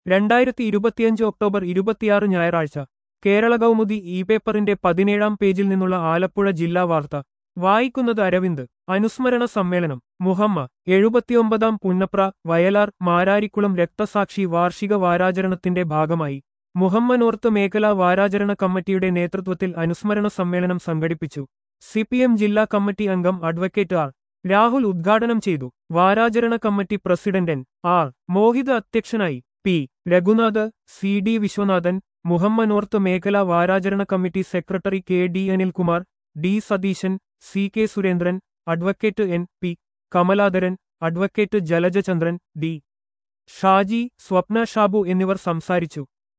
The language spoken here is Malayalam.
രണ്ടായിരത്തി ഇരുപത്തിയഞ്ച് ഒക്ടോബർ ഇരുപത്തിയാറ് ഞായറാഴ്ച കേരള കൗമുദി ഇ പേപ്പറിന്റെ പതിനേഴാം പേജിൽ നിന്നുള്ള ആലപ്പുഴ ജില്ലാ വാർത്ത വായിക്കുന്നത് അരവിന്ദ് അനുസ്മരണ സമ്മേളനം മുഹമ്മ എഴുപത്തിയൊമ്പതാം പുന്നപ്ര വയലാർ മാരാരിക്കുളം രക്തസാക്ഷി വാർഷിക വാരാചരണത്തിന്റെ ഭാഗമായി മുഹമ്മ നോർത്ത് മേഖലാ വാരാചരണ കമ്മിറ്റിയുടെ നേതൃത്വത്തിൽ അനുസ്മരണ സമ്മേളനം സംഘടിപ്പിച്ചു സിപിഎം ജില്ലാ കമ്മിറ്റി അംഗം അഡ്വക്കേറ്റ് ആർ രാഹുൽ ഉദ്ഘാടനം ചെയ്തു വാരാചരണ committee president N R Mohith അധ്യക്ഷനായി P Raghunath C D Viswanathan Muhamma north മേഖലാ വാരാചരണ committee secretary K D Anilkumar D Satheesan C K Surendran advocate N P Kamaladharan advocate Jalajachandran D Shaji Swapna Shabu എന്നിവർ സംസാരിച്ചു